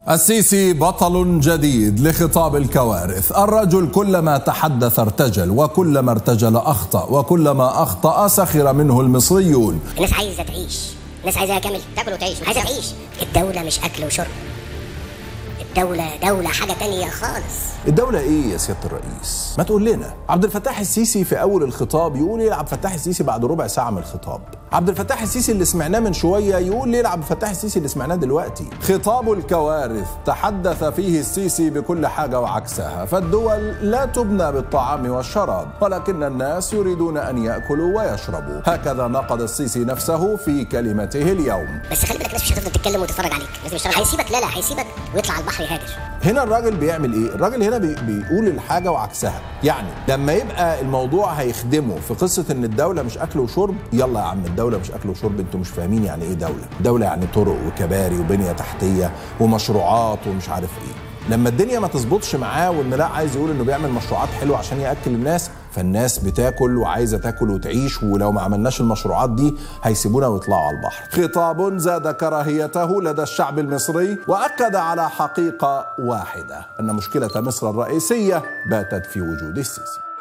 السيسي بطل جديد لخطاب الكوارث الرجل كلما تحدث ارتجل وكلما ارتجل أخطأ وكلما أخطأ سخر منه المصريون الناس عايزه تعيش الناس عايزه كامل تاكل وتعيش عايزه تعيش الدوله مش اكل وشرب الدوله دوله حاجه تانية خالص الدولة ايه يا سيادة الرئيس؟ ما تقول لنا عبد الفتاح السيسي في اول الخطاب يقول يلعب عبد الفتاح السيسي بعد ربع ساعة من الخطاب عبد الفتاح السيسي اللي سمعناه من شوية يقول ليه عبد الفتاح السيسي اللي سمعناه دلوقتي خطاب الكوارث تحدث فيه السيسي بكل حاجة وعكسها فالدول لا تبنى بالطعام والشراب ولكن الناس يريدون ان يأكلوا ويشربوا هكذا نقد السيسي نفسه في كلمته اليوم بس خلي بالك الناس مش هتفضل تتكلم وتتفرج عليك لازم يشتغل هيسيبك لا لا هيسيبك ويطلع على البحر يهاجر هنا الراجل بيعمل ايه؟ الراجل هنا بي بيقول الحاجه وعكسها، يعني لما يبقى الموضوع هيخدمه في قصه ان الدوله مش اكل وشرب، يلا يا عم الدوله مش اكل وشرب انتوا مش فاهمين يعني ايه دوله، دوله يعني طرق وكباري وبنيه تحتيه ومشروعات ومش عارف ايه. لما الدنيا ما تظبطش معاه وان لا عايز يقول انه بيعمل مشروعات حلوه عشان ياكل الناس فالناس بتاكل وعايزه تاكل وتعيش ولو ما عملناش المشروعات دي هيسيبونا ويطلعوا على البحر. خطاب زاد كراهيته لدى الشعب المصري واكد على حقيقه واحده ان مشكله مصر الرئيسيه باتت في وجود السيسي.